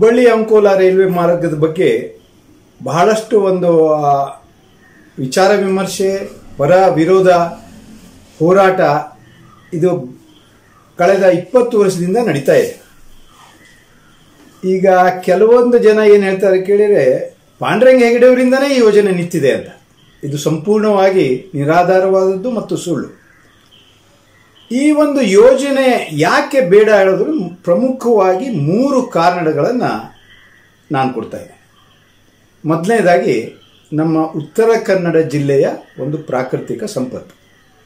Hubballi Ankola railway ಮಾರ್ಗದ ಬಗ್ಗೆ ಬಹಳಷ್ಟು ಒಂದು ಆ, ವಿಚಾರ ವಿಮರ್ಶೆ ಪರ ವಿರೋಧ ಹೋರಾಟ ಇದು ಕಳೆದ ಇಪ್ಪತ್ತು ವರ್ಷದಿಂದ ನಡೀತಾ ಇದೆ ಈಗ ಕೆಲವೊಂದು ಜನ ಏನು ಹೇಳ್ತಾರೆ ಕೇಳಿದರೆ ಪಾಂಡ್ರಂಗ ಹೆಗಡೆಯವರಿಂದನೇ ಈ ಯೋಜನೆ ನಿಂತಿದೆ ಅಂತ ಇದು ಸಂಪೂರ್ಣವಾಗಿ ನಿರಾಧಾರವಾದದ್ದು ಮತ್ತು ಸುಳ್ಳು ಈ ಒಂದು ಯೋಜನೆ ಯಾಕೆ ಬೇಡ ಹೇಳೋದ್ರ ಪ್ರಮುಖವಾಗಿ ಮೂರು ಕಾರಣಗಳನ್ನು ನಾನು ಕೊಡ್ತಾ ಇದ್ದೇನೆ ಮೊದಲನೇದಾಗಿ ನಮ್ಮ ಉತ್ತರ ಕನ್ನಡ ಜಿಲ್ಲೆಯ ಒಂದು ಪ್ರಾಕೃತಿಕ ಸಂಪತ್ತು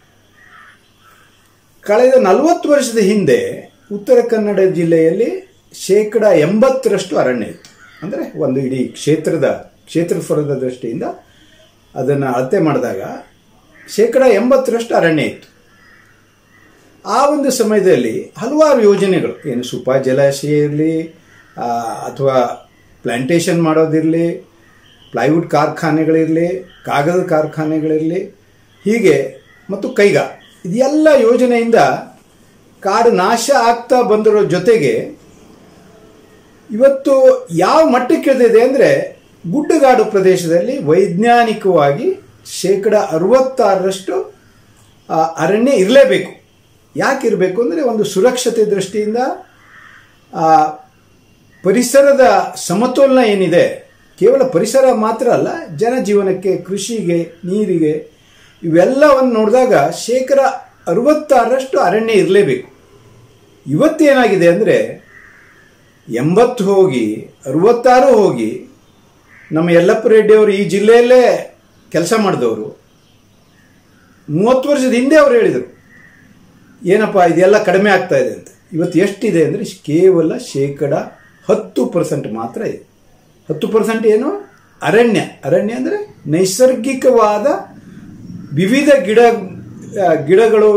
ಕಳೆದ ನಲವತ್ತು ವರ್ಷದ ಹಿಂದೆ ಉತ್ತರ ಕನ್ನಡ ಜಿಲ್ಲೆಯಲ್ಲಿ ಶೇಕಡ ಎಂಬತ್ತರಷ್ಟು ಅರಣ್ಯ ಇತ್ತು ಅಂದರೆ ಒಂದು ಇಡೀ ಕ್ಷೇತ್ರದ ಕ್ಷೇತ್ರಫಲದ ದೃಷ್ಟಿಯಿಂದ ಅದನ್ನು ಅಳತೆ ಮಾಡಿದಾಗ ಶೇಕಡ ಎಂಬತ್ತರಷ್ಟು ಅರಣ್ಯ ಇತ್ತು ಆ ಒಂದು ಸಮಯದಲ್ಲಿ ಹಲವಾರು ಯೋಜನೆಗಳು ಏನು ಸುಪಾ ಜಲಾಶಯ ಇರಲಿ ಅಥವಾ ಪ್ಲಾಂಟೇಶನ್ ಮಾಡೋದಿರಲಿ ಪ್ಲೈವುಡ್ ಕಾರ್ಖಾನೆಗಳಿರಲಿ ಕಾಗದ ಕಾರ್ಖಾನೆಗಳಿರಲಿ ಹೀಗೆ ಮತ್ತು ಕೈಗಾ ಇದೆಲ್ಲ ಯೋಜನೆಯಿಂದ ಕಾಡು ನಾಶ ಆಗ್ತಾ ಬಂದಿರೋ ಜೊತೆಗೆ ಇವತ್ತು ಯಾವ ಮಟ್ಟಕ್ಕೆ ಇಳಿದಿದೆ ಅಂದರೆ ಗುಡ್ಡಗಾಡು ಪ್ರದೇಶದಲ್ಲಿ ವೈಜ್ಞಾನಿಕವಾಗಿ ಶೇಕಡ ಅರವತ್ತಾರರಷ್ಟು ಆ, ಅರಣ್ಯ ಇರಲೇಬೇಕು ಯಾಕೆ ಇರಬೇಕು ಅಂದರೆ ಒಂದು ಸುರಕ್ಷತೆ ದೃಷ್ಟಿಯಿಂದ ಆ, ಪರಿಸರದ ಸಮತೋಲನ ಏನಿದೆ ಕೇವಲ ಪರಿಸರ ಮಾತ್ರ ಅಲ್ಲ ಜನಜೀವನಕ್ಕೆ ಕೃಷಿಗೆ ನೀರಿಗೆ ಇವೆಲ್ಲವನ್ನು ನೋಡಿದಾಗ ಶೇಕಡ ಅರವತ್ತಾರರಷ್ಟು ಅರಣ್ಯ ಇರಲೇಬೇಕು ಇವತ್ತೇನಾಗಿದೆ ಅಂದರೆ ಎಂಬತ್ತು ಹೋಗಿ ಅರವತ್ತಾರು ಹೋಗಿ ನಮ್ಮ ಯಲ್ಲಪ್ಪ ರೆಡ್ಡಿಯವರು ಈ ಜಿಲ್ಲೆಯಲ್ಲೇ ಕೆಲಸ ಮಾಡಿದವರು ಮೂವತ್ತು ವರ್ಷದ ಹಿಂದೆ ಅವರು ಹೇಳಿದರು ಏನಪ್ಪ ಇದೆಲ್ಲ ಕಡಿಮೆ ಆಗ್ತಾ ಇದೆ ಅಂತ ಇವತ್ತು ಎಷ್ಟಿದೆ ಅಂದರೆ ಕೇವಲ ಶೇಕಡ ಹತ್ತು ಪರ್ಸೆಂಟ್ ಮಾತ್ರ ಇದೆ ಹತ್ತು ಪರ್ಸೆಂಟ್ ಏನು ಅರಣ್ಯ ಅರಣ್ಯ ಅಂದರೆ ನೈಸರ್ಗಿಕವಾದ ವಿವಿಧ ಗಿಡ ಆ, ಗಿಡಗಳು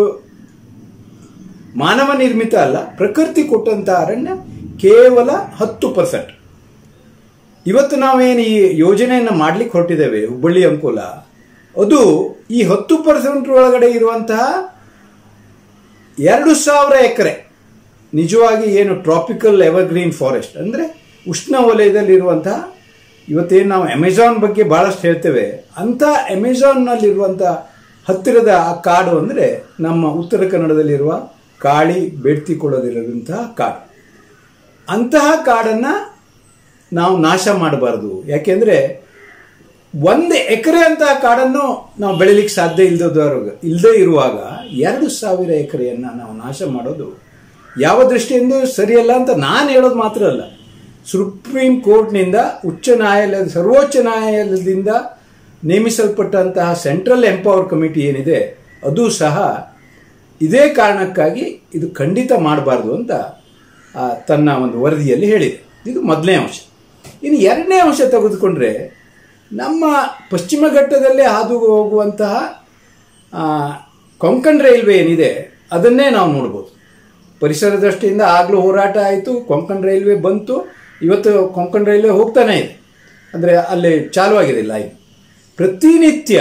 ಮಾನವ ನಿರ್ಮಿತ ಅಲ್ಲ ಪ್ರಕೃತಿ ಕೊಟ್ಟಂತ ಅರಣ್ಯ ಕೇವಲ ಹತ್ತು ಪರ್ಸೆಂಟ್ ಇವತ್ತು ನಾವೇನು ಈ ಯೋಜನೆಯನ್ನು ಮಾಡ್ಲಿಕ್ಕೆ ಹೊರಟಿದ್ದೇವೆ ಹುಬ್ಬಳ್ಳಿ ಅಂಕೋಲ ಅದು ಈ ಹತ್ತು ಪರ್ಸೆಂಟ್ ಒಳಗಡೆ ಇರುವಂತಹ ಎರಡು ಸಾವಿರ ಎಕರೆ ನಿಜವಾಗಿ ಏನು ಟ್ರಾಪಿಕಲ್ ಎವರ್ಗ್ರೀನ್ ಫಾರೆಸ್ಟ್ ಅಂದರೆ ಉಷ್ಣ ವಲಯದಲ್ಲಿರುವಂತಹ ಇವತ್ತೇನು ನಾವು ಅಮೆಜಾನ್ ಬಗ್ಗೆ ಬಹಳಷ್ಟು ಹೇಳ್ತೇವೆ ಅಂಥ ಅಮೆಜಾನ್ನಲ್ಲಿರುವಂಥ ಹತ್ತಿರದ ಆ ಕಾಡು ಅಂದರೆ ನಮ್ಮ ಉತ್ತರ ಕನ್ನಡದಲ್ಲಿರುವ ಕಾಳಿ ಬೇಡ್ತಿಕೊಳ್ಳೋದಿರುವಂತಹ ಕಾಡು ಅಂತಹ ಕಾಡನ್ನು ನಾವು ನಾಶ ಮಾಡಬಾರ್ದು ಯಾಕೆಂದರೆ ಒಂದು ಎಕರೆ ಅಂತಹ ಕಾಡನ್ನು ನಾವು ಬೆಳಿಲಿಕ್ಕೆ ಸಾಧ್ಯ ಇಲ್ಲದವಾಗ ಇಲ್ಲದೇ ಇರುವಾಗ ಎರಡು ಸಾವಿರ ಎಕರೆಯನ್ನು ನಾವು ನಾಶ ಮಾಡೋದು ಯಾವ ದೃಷ್ಟಿಯಿಂದ ಸರಿಯಲ್ಲ ಅಂತ ನಾನು ಹೇಳೋದು ಮಾತ್ರ ಅಲ್ಲ ಸುಪ್ರೀಂ ಕೋರ್ಟ್ನಿಂದ ಉಚ್ಚ ನ್ಯಾಯಾಲಯದ ಸರ್ವೋಚ್ಚ ನ್ಯಾಯಾಲಯದಿಂದ ನೇಮಿಸಲ್ಪಟ್ಟಂತಹ ಸೆಂಟ್ರಲ್ ಎಂಪವರ್ ಕಮಿಟಿ ಏನಿದೆ ಅದು ಸಹ ಇದೇ ಕಾರಣಕ್ಕಾಗಿ ಇದು ಖಂಡಿತ ಮಾಡಬಾರ್ದು ಅಂತ ಆ, ತನ್ನ ಒಂದು ವರದಿಯಲ್ಲಿ ಹೇಳಿದೆ ಇದು ಮೊದಲನೇ ಅಂಶ ಇನ್ನು ಎರಡನೇ ಅಂಶ ತೆಗೆದುಕೊಂಡ್ರೆ ನಮ್ಮ ಪಶ್ಚಿಮ ಘಟ್ಟದಲ್ಲೇ ಹಾದು ಹೋಗುವಂತಹ ಆ, ಕೊಂಕಣ್ ರೈಲ್ವೆ ಏನಿದೆ ಅದನ್ನೇ ನಾವು ನೋಡ್ಬೋದು ಪರಿಸರ ದೃಷ್ಟಿಯಿಂದ ಆಗಲೂ ಹೋರಾಟ ಆಯಿತು ಕೊಂಕಣ್ ರೈಲ್ವೆ ಬಂತು ಇವತ್ತು ಕೊಂಕಣ್ ರೈಲ್ವೆ ಹೋಗ್ತಾನೆ ಇದೆ ಅಂದರೆ ಅಲ್ಲಿ ಚಾಲುವಾಗಿದೆ ಲೈನ್ ಪ್ರತಿನಿತ್ಯ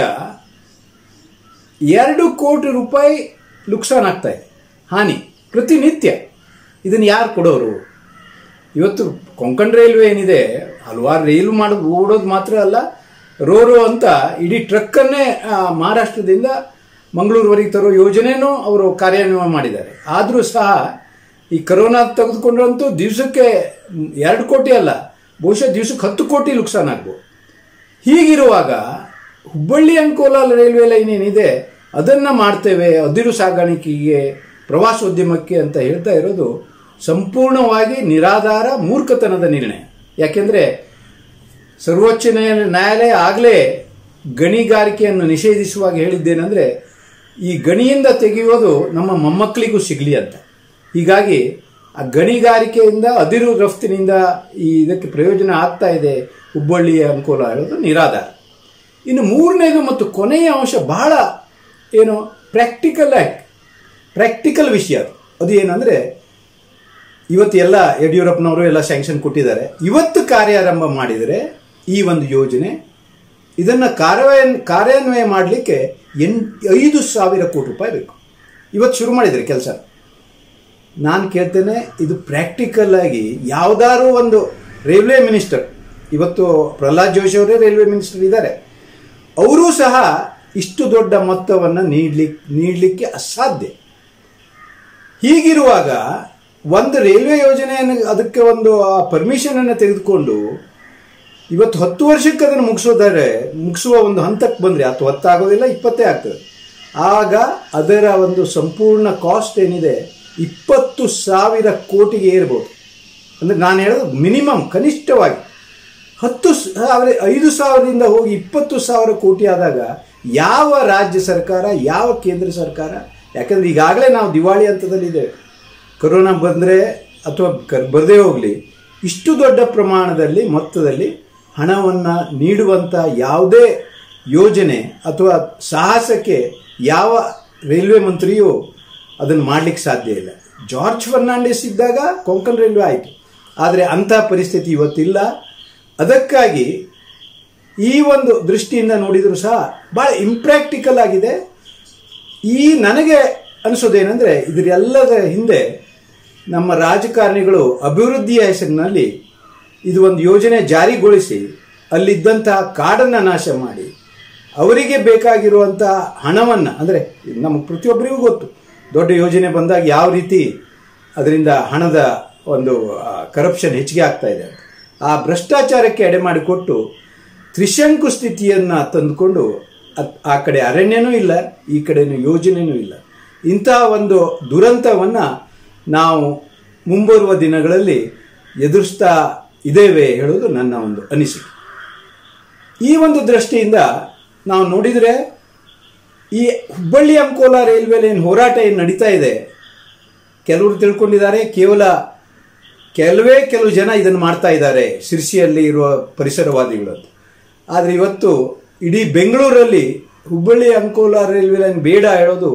ಎರಡು ಕೋಟಿ ರೂಪಾಯಿ ನುಕ್ಸಾನ್ ಆಗ್ತಾ ಇದೆ ಹಾನಿ ಪ್ರತಿನಿತ್ಯ ಇದನ್ನು ಯಾರು ಕೊಡೋರು ಇವತ್ತು ಕೊಂಕಣ್ ರೈಲ್ವೆ ಏನಿದೆ ಹಲವಾರು ರೈಲು ಮಾಡೋದು ಓಡೋದು ಮಾತ್ರ ಅಲ್ಲ ರೋರೋ ಅಂತ ಇಡೀ ಟ್ರಕ್ಕನ್ನೇ ಆ, ಮಹಾರಾಷ್ಟ್ರದಿಂದ ಮಂಗಳೂರುವರೆಗೆ ತರೋ ಯೋಜನೆನೂ ಅವರು ಕಾರ್ಯಾನ್ವಯ ಮಾಡಿದ್ದಾರೆ ಆದರೂ ಸಹ ಈ ಕರೋನಾ ತೆಗೆದುಕೊಂಡ್ರಂತೂ ದಿವಸಕ್ಕೆ ಎರಡು ಕೋಟಿ ಅಲ್ಲ ಬಹುಶಃ ದಿವಸಕ್ಕೆ ಹತ್ತು ಕೋಟಿ ನುಕ್ಸಾನ್ ಆಗ್ಬೋದು ಹೀಗಿರುವಾಗ ಹುಬ್ಬಳ್ಳಿ ಅಂಕೋಲ ರೈಲ್ವೆ ಲೈನ್ ಏನಿದೆ ಅದನ್ನು ಮಾಡ್ತೇವೆ ಅದಿರು ಸಾಗಾಣಿಕೆಗೆ ಪ್ರವಾಸೋದ್ಯಮಕ್ಕೆ ಅಂತ ಹೇಳ್ತಾ ಇರೋದು ಸಂಪೂರ್ಣವಾಗಿ ನಿರಾಧಾರ ಮೂರ್ಖತನದ ನಿರ್ಣಯ ಯಾಕೆಂದರೆ ಸರ್ವೋಚ್ಚ ನ್ಯಾಯಾಲಯ ನ್ಯಾಯಾಲಯ ಆಗಲೇ ಗಣಿಗಾರಿಕೆಯನ್ನು ನಿಷೇಧಿಸುವಾಗ ಹೇಳಿದ್ದೇನೆಂದರೆ ಈ ಗಣಿಯಿಂದ ತೆಗೆಯೋದು ನಮ್ಮ ಮೊಮ್ಮಕ್ಕಳಿಗೂ ಸಿಗಲಿ ಅಂತ ಹೀಗಾಗಿ ಆ ಗಣಿಗಾರಿಕೆಯಿಂದ ಅದಿರು ರಫ್ತಿನಿಂದ ಈ ಇದಕ್ಕೆ ಪ್ರಯೋಜನ ಆಗ್ತಾ ಇದೆ ಹುಬ್ಬಳ್ಳಿ ಅಂಕೋಲ ಹೇಳೋದು ನಿರಾಧಾರ ಇನ್ನು ಮೂರನೇದು ಮತ್ತು ಕೊನೆಯ ಅಂಶ ಬಹಳ ಏನು ಪ್ರಾಕ್ಟಿಕಲ್ ಆಗಿ ಪ್ರಾಕ್ಟಿಕಲ್ ವಿಷಯ ಅದು ಅದು ಏನಂದರೆ ಇವತ್ತು ಎಲ್ಲ ಯಡಿಯೂರಪ್ಪನವರು ಎಲ್ಲ ಸ್ಯಾಂಕ್ಷನ್ ಕೊಟ್ಟಿದ್ದಾರೆ ಇವತ್ತು ಕಾರ್ಯಾರಂಭ ಮಾಡಿದರೆ ಈ ಒಂದು ಯೋಜನೆ ಇದನ್ನು ಕಾರ್ಯ ಕಾರ್ಯಾನ್ವಯ ಮಾಡಲಿಕ್ಕೆ ಎನ್ ಐದು ಸಾವಿರ ಕೋಟಿ ರೂಪಾಯಿ ಬೇಕು ಇವತ್ತು ಶುರು ಮಾಡಿದರೆ ಕೆಲಸ ನಾನು ಕೇಳ್ತೇನೆ ಇದು ಪ್ರಾಕ್ಟಿಕಲ್ ಆಗಿ ಯಾವುದಾದ್ರೂ ಒಂದು ರೈಲ್ವೆ ಮಿನಿಸ್ಟರ್ ಇವತ್ತು ಪ್ರಹ್ಲಾದ್ ಜೋಶಿ ಅವರೇ ರೈಲ್ವೆ ಮಿನಿಸ್ಟರ್ ಇದ್ದಾರೆ ಅವರೂ ಸಹ ಇಷ್ಟು ದೊಡ್ಡ ಮೊತ್ತವನ್ನು ನೀಡ್ಲಿಕ್ಕೆ ನೀಡಲಿಕ್ಕೆ ಅಸಾಧ್ಯ ಹೀಗಿರುವಾಗ ಒಂದು ರೈಲ್ವೆ ಯೋಜನೆಯನ್ನು ಅದಕ್ಕೆ ಒಂದು ಪರ್ಮಿಷನ್ ಅನ್ನು ತೆಗೆದುಕೊಂಡು ಇವತ್ತು ಹತ್ತು ವರ್ಷಕ್ಕೆ ಅದನ್ನು ಮುಗಿಸೋದಾದ್ರೆ ಮುಗಿಸುವ ಒಂದು ಹಂತಕ್ಕೆ ಬಂದರೆ ಅಥವಾ ಹತ್ತಾಗೋದಿಲ್ಲ ಇಪ್ಪತ್ತೇ ಆಗ್ತದೆ ಆಗ ಅದರ ಒಂದು ಸಂಪೂರ್ಣ ಕಾಸ್ಟ್ ಏನಿದೆ ಇಪ್ಪತ್ತು ಸಾವಿರ ಕೋಟಿಗೆ ಏರ್ಬೋದು ಅಂದರೆ ನಾನು ಹೇಳೋದು ಮಿನಿಮಮ್ ಕನಿಷ್ಠವಾಗಿ ಹತ್ತು ಸಾವಿರ ಐದು ಸಾವಿರದಿಂದ ಹೋಗಿ ಇಪ್ಪತ್ತು ಸಾವಿರ ಕೋಟಿ ಆದಾಗ ಯಾವ ರಾಜ್ಯ ಸರ್ಕಾರ ಯಾವ ಕೇಂದ್ರ ಸರ್ಕಾರ ಯಾಕಂದ್ರೆ ಈಗಾಗಲೇ ನಾವು ದಿವಾಳಿ ಹಂತದಲ್ಲಿದ್ದೇವೆ ಕೊರೋನಾ ಬಂದರೆ ಅಥವಾ ಬರದೇ ಹೋಗಲಿ ಇಷ್ಟು ದೊಡ್ಡ ಪ್ರಮಾಣದಲ್ಲಿ ಮೊತ್ತದಲ್ಲಿ ಹಣವನ್ನು ನೀಡುವಂಥ ಯಾವುದೇ ಯೋಜನೆ ಅಥವಾ ಸಾಹಸಕ್ಕೆ ಯಾವ ರೈಲ್ವೆ ಮಂತ್ರಿಯೂ ಅದನ್ನು ಮಾಡಲಿಕ್ಕೆ ಸಾಧ್ಯ ಇಲ್ಲ ಜಾರ್ಜ್ ಫರ್ನಾಂಡಿಸ್ ಇದ್ದಾಗ ಕೊಂಕಣ್ ರೈಲ್ವೆ ಆಯಿತು ಆದರೆ ಅಂಥ ಪರಿಸ್ಥಿತಿ ಇವತ್ತಿಲ್ಲ ಅದಕ್ಕಾಗಿ ಈ ಒಂದು ದೃಷ್ಟಿಯಿಂದ ನೋಡಿದರೂ ಸಹ ಭಾಳ ಇಂಪ್ರ್ಯಾಕ್ಟಿಕಲ್ ಆಗಿದೆ ಈ ನನಗೆ ಅನಿಸೋದೇನೆಂದರೆ ಇದರೆಲ್ಲದ ಹಿಂದೆ ನಮ್ಮ ರಾಜಕಾರಣಿಗಳು ಅಭಿವೃದ್ಧಿಯ ಹೆಸರಿನಲ್ಲಿ ಇದು ಒಂದು ಯೋಜನೆ ಜಾರಿಗೊಳಿಸಿ ಅಲ್ಲಿದ್ದಂತಹ ಕಾಡನ್ನು ನಾಶ ಮಾಡಿ ಅವರಿಗೆ ಬೇಕಾಗಿರುವಂಥ ಹಣವನ್ನು ಅಂದರೆ ನಮ್ಮ ಪ್ರತಿಯೊಬ್ಬರಿಗೂ ಗೊತ್ತು ದೊಡ್ಡ ಯೋಜನೆ ಬಂದಾಗ ಯಾವ ರೀತಿ ಅದರಿಂದ ಹಣದ ಒಂದು ಕರಪ್ಷನ್ ಹೆಚ್ಚಿಗೆ ಆಗ್ತಾ ಇದೆ ಅಂತ ಆ ಭ್ರಷ್ಟಾಚಾರಕ್ಕೆ ಎಡೆ ಮಾಡಿಕೊಟ್ಟು ತ್ರಿಶಂಕು ಸ್ಥಿತಿಯನ್ನು ತಂದುಕೊಂಡು ಆ ಕಡೆ ಅರಣ್ಯನೂ ಇಲ್ಲ ಈ ಕಡೆನೂ ಯೋಜನೆಯೂ ಇಲ್ಲ ಇಂತಹ ಒಂದು ದುರಂತವನ್ನು ನಾವು ಮುಂಬರುವ ದಿನಗಳಲ್ಲಿ ಎದುರಿಸ್ತಾ ಇದ್ದೇವೆ ಹೇಳೋದು ನನ್ನ ಒಂದು ಅನಿಸಿಕೆ ಈ ಒಂದು ದೃಷ್ಟಿಯಿಂದ ನಾವು ನೋಡಿದರೆ ಈ ಹುಬ್ಬಳ್ಳಿ ಅಂಕೋಲ ರೈಲ್ವೆ ಲೈನ್ ಹೋರಾಟ ಏನು ನಡೀತಾ ಇದೆ ಕೆಲವರು ತಿಳ್ಕೊಂಡಿದ್ದಾರೆ ಕೇವಲ ಕೆಲವೇ ಕೆಲವು ಜನ ಇದನ್ನು ಮಾಡ್ತಾ ಇದ್ದಾರೆ ಶಿರ್ಸಿಯಲ್ಲಿ ಇರುವ ಪರಿಸರವಾದಿಗಳು ಅಂತ ಆದರೆ ಇವತ್ತು ಇಡೀ ಬೆಂಗಳೂರಲ್ಲಿ ಹುಬ್ಬಳ್ಳಿ ಅಂಕೋಲ ರೈಲ್ವೆ ಲೈನ್ ಬೇಡ ಹೇಳೋದು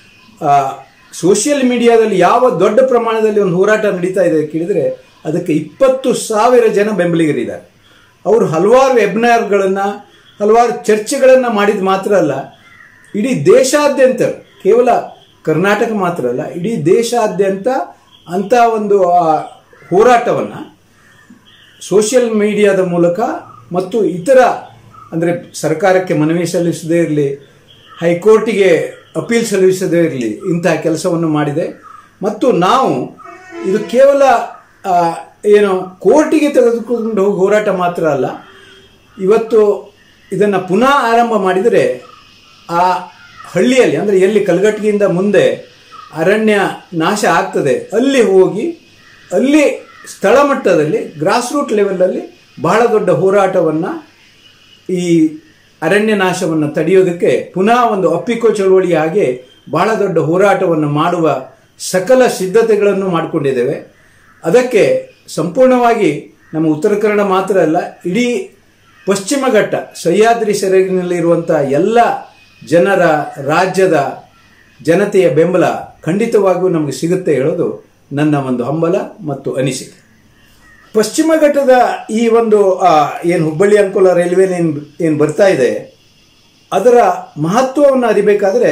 ಸೋಷಿಯಲ್ ಮೀಡಿಯಾದಲ್ಲಿ ಯಾವ ದೊಡ್ಡ ಪ್ರಮಾಣದಲ್ಲಿ ಒಂದು ಹೋರಾಟ ನಡೀತಾ ಇದೆ ಕೇಳಿದರೆ ಅದಕ್ಕೆ ಇಪ್ಪತ್ತು ಸಾವಿರ ಜನ ಬೆಂಬಲಿಗರಿದ್ದಾರೆ ಅವರು ಹಲವಾರು ವೆಬ್ನಾರ್ಗಳನ್ನು ಹಲವಾರು ಚರ್ಚೆಗಳನ್ನು ಮಾಡಿದ ಮಾತ್ರ ಅಲ್ಲ ಇಡೀ ದೇಶಾದ್ಯಂತ ಕೇವಲ ಕರ್ನಾಟಕ ಮಾತ್ರ ಅಲ್ಲ ಇಡೀ ದೇಶಾದ್ಯಂತ ಅಂಥ ಒಂದು ಹೋರಾಟವನ್ನು ಸೋಷಿಯಲ್ ಮೀಡಿಯಾದ ಮೂಲಕ ಮತ್ತು ಇತರ ಅಂದರೆ ಸರ್ಕಾರಕ್ಕೆ ಮನವಿ ಸಲ್ಲಿಸದೇ ಇರಲಿ ಹೈಕೋರ್ಟಿಗೆ ಅಪೀಲ್ ಸಲ್ಲಿಸದೇ ಇರಲಿ ಇಂತಹ ಕೆಲಸವನ್ನು ಮಾಡಿದೆ ಮತ್ತು ನಾವು ಇದು ಕೇವಲ ಏನು ಕೋರ್ಟಿಗೆ ತೆಗೆದುಕೊಂಡು ಹೋಗಿ ಹೋರಾಟ ಮಾತ್ರ ಅಲ್ಲ ಇವತ್ತು ಇದನ್ನು ಪುನಃ ಆರಂಭ ಮಾಡಿದರೆ ಆ ಹಳ್ಳಿಯಲ್ಲಿ ಅಂದರೆ ಎಲ್ಲಿ ಕಲ್ಗಟ್ಟಿಗೆಯಿಂದ ಮುಂದೆ ಅರಣ್ಯ ನಾಶ ಆಗ್ತದೆ ಅಲ್ಲಿ ಹೋಗಿ ಅಲ್ಲಿ ಸ್ಥಳ ಮಟ್ಟದಲ್ಲಿ ಗ್ರಾಸ್ ರೂಟ್ ಲೆವೆಲಲ್ಲಿ ಬಹಳ ದೊಡ್ಡ ಹೋರಾಟವನ್ನು ಈ ಅರಣ್ಯ ನಾಶವನ್ನು ತಡೆಯೋದಕ್ಕೆ ಪುನಃ ಒಂದು ಅಪ್ಪಿಕೋ ಚಳುವಳಿ ಹಾಗೆ ಬಹಳ ದೊಡ್ಡ ಹೋರಾಟವನ್ನು ಮಾಡುವ ಸಕಲ ಸಿದ್ಧತೆಗಳನ್ನು ಮಾಡಿಕೊಂಡಿದ್ದೇವೆ ಅದಕ್ಕೆ ಸಂಪೂರ್ಣವಾಗಿ ನಮ್ಮ ಉತ್ತರ ಕನ್ನಡ ಮಾತ್ರ ಅಲ್ಲ ಇಡೀ ಪಶ್ಚಿಮ ಘಟ್ಟ ಸಹ್ಯಾದ್ರಿ ಸೆರಗಿನಲ್ಲಿರುವಂಥ ಎಲ್ಲ ಜನರ ರಾಜ್ಯದ ಜನತೆಯ ಬೆಂಬಲ ಖಂಡಿತವಾಗಿಯೂ ನಮಗೆ ಸಿಗುತ್ತೆ ಹೇಳೋದು ನನ್ನ ಒಂದು ಹಂಬಲ ಮತ್ತು ಅನಿಸಿಕೆ ಪಶ್ಚಿಮ ಘಟ್ಟದ ಈ ಒಂದು ಏನು ಹುಬ್ಬಳ್ಳಿ ಅಂಕೋಲ ರೈಲ್ವೆ ಲೈನ್ ಏನು ಬರ್ತಾ ಇದೆ ಅದರ ಮಹತ್ವವನ್ನು ಅರಿಬೇಕಾದ್ರೆ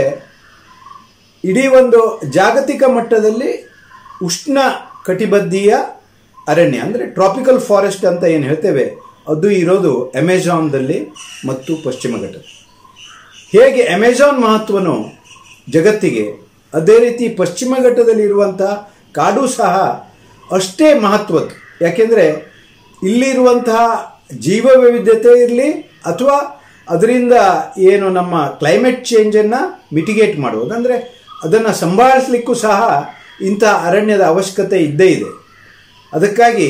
ಇಡೀ ಒಂದು ಜಾಗತಿಕ ಮಟ್ಟದಲ್ಲಿ ಉಷ್ಣ ಕಟಿಬದ್ಧೀಯ ಅರಣ್ಯ ಅಂದರೆ ಟ್ರಾಪಿಕಲ್ ಫಾರೆಸ್ಟ್ ಅಂತ ಏನು ಹೇಳ್ತೇವೆ ಅದು ಇರೋದು ಅಮೆಜಾನ್ದಲ್ಲಿ ಮತ್ತು ಪಶ್ಚಿಮ ಘಟ್ಟ ಹೇಗೆ ಅಮೆಜಾನ್ ಮಹತ್ವನು ಜಗತ್ತಿಗೆ ಅದೇ ರೀತಿ ಪಶ್ಚಿಮ ಘಟ್ಟದಲ್ಲಿ ಇರುವಂಥ ಕಾಡು ಸಹ ಅಷ್ಟೇ ಮಹತ್ವದ್ದು ಯಾಕೆಂದರೆ ಇಲ್ಲಿರುವಂತಹ ಜೀವ ವೈವಿಧ್ಯತೆ ಇರಲಿ ಅಥವಾ ಅದರಿಂದ ಏನು ನಮ್ಮ ಕ್ಲೈಮೇಟ್ ಚೇಂಜನ್ನು ಮಿಟಿಗೇಟ್ ಮಾಡುವುದು ಅಂದರೆ ಅದನ್ನು ಸಂಭಾಳಿಸ್ಲಿಕ್ಕೂ ಸಹ ಇಂಥ ಅರಣ್ಯದ ಅವಶ್ಯಕತೆ ಇದ್ದೇ ಇದೆ ಅದಕ್ಕಾಗಿ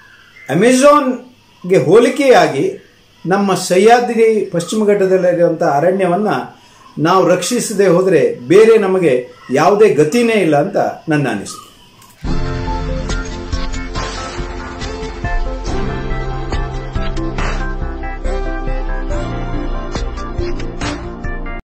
ಅಮೆಜಾನ್ಗೆ ಹೋಲಿಕೆಯಾಗಿ ನಮ್ಮ ಸಹ್ಯಾದ್ರಿ ಪಶ್ಚಿಮ ಘಟ್ಟದಲ್ಲಿರುವಂಥ ಅರಣ್ಯವನ್ನು ನಾವು ರಕ್ಷಿಸದೆ ಹೋದರೆ ಬೇರೆ ನಮಗೆ ಯಾವುದೇ ಗತಿನೇ ಇಲ್ಲ ಅಂತ ನನ್ನ ಅನಿಸಿಕೆ